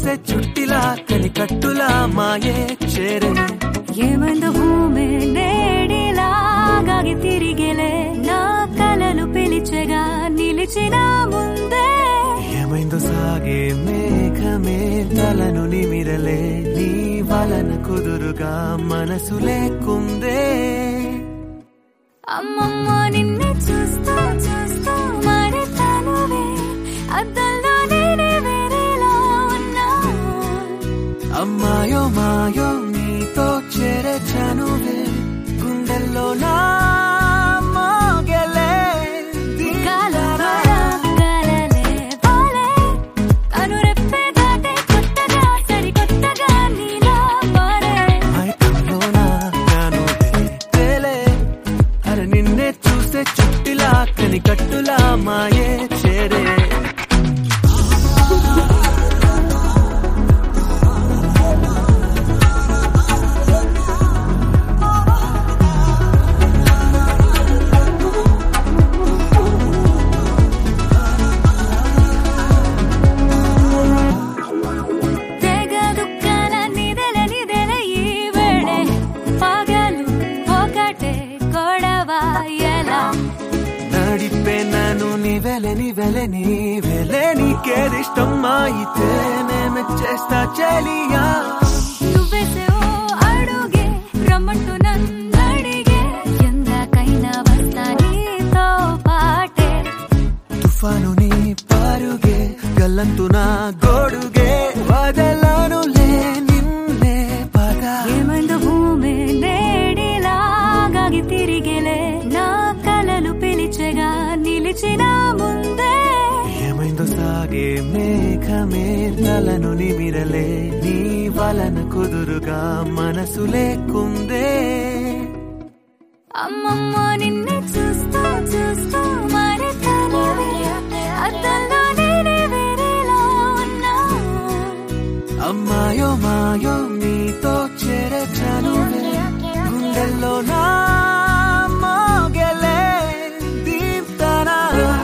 చూస్తే చుట్టిలా కని కట్టులా మాయే చేరే ఏమందు భూమి నేడిలాగాగి తిరిగేలే నా కలలు పిలిచెగా నిలిచిన ముందే ఏమైందో సాగే మేఘమే తలను నిమిరలే నీ వలన కుదురుగా మనసు లేకుందే అమ్మమ్మ నిన్ను చూస్తూ చూస్తూ మరి తనువే అద్దంలో నేనే వేరేలా ఉన్నా అమ్మాయో మాయో నీతో చేరే చనువే గుండెల్లో నా మోగెలే గాలవాన గాలలే వాలే తను రెప్పే దాటే కొత్తగా సరికొత్తగా నీలా మారే మైకంలో నా జ్ఞానువే తేలే అరే నిన్నే చూస్తే చుట్టిలా కని కట్టులా మాయే చేరే తెగ దుఃఖాల నిదల నిదల ఈ వేళೆ పగలు ఒకటే గొడవ ఎలా నడిపే నన్ను నీవెలే నీవెలే నీవెలే నీకేదిష్టం అయితే నేను చేస్తా చెలియా నువ్వేసే ఓ అడుగే రమ్మంటూ నన్నడిగే ఎందాకైనా వస్తా నీతో పాటే తుఫాను నీ పారుగే గల్లంతు నా గోడుగే వదలను లే నిన్నే పద ఏమందు భూమి నేడిలాగాగి తిరిగేలే నా కలలు పిలిచెగా నిలిచిన ముందే ఏమైందో సాగే మేఘమే తలను నిమిరలే నీ వలన కుదురుగా మనసు లేకుందే అమ్మమ్మ నిన్ను చూస్తూ చూస్తూ మరి తనువే అద్దంలో నేనే వేరేలా ఉన్నా అమ్మాయో మాయో నీతో చేరే చనువే గుండెల్లో నా మోగెలే దీప్తనా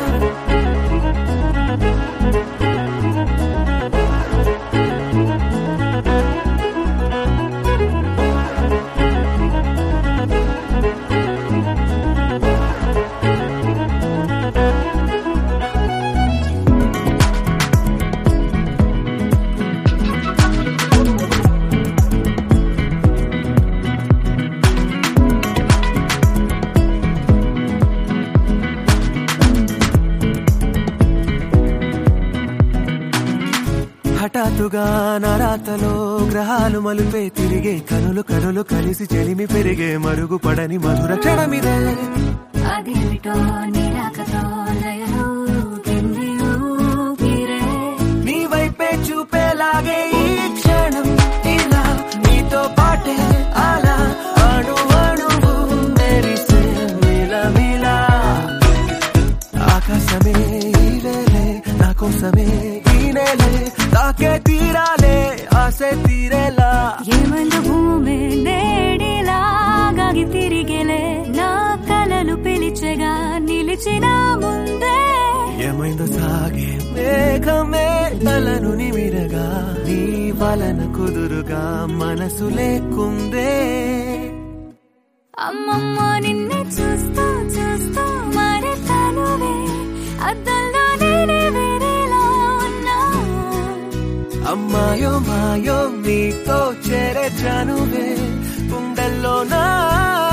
హఠాత్తుగా నరాతలో గ్రహాలు మలుపే తిరిగే కనులు కనులు కలిసి చెలిమి పెరిగే మరుగు పడని మధుర క్షణమిదే అదేమిటో నిరాకతో లయలు కింది ఊపిరే నీ వైపే చూపేలాగే ఈ క్షణం ఇలా నీతో పాటే అలా అణు అణువు మెరిసే మిలమిలా ఆకాశమే ఈ వేలే నా కోసమే ఈ నేలే తాకే తీరాలే ఆశే తీరేలా ఏమందు భూమి నేడిలాగాగి తిరిగేలే నా కలలు పిలిచెగా నిలిచిన ముందే ఏమైందో సాగే మేఘమే తలను నిమిరగా నీ వలన కుదురుగా మనసు లేకుందే అమ్మమ్మ నిన్ను చూస్తూ చూస్తూ మరి తనువే అద్దంలో నేనే వేరేలా ఉన్నా అమ్మాయో మాయో నీతో చేరే చనువే గుండెల్లో నా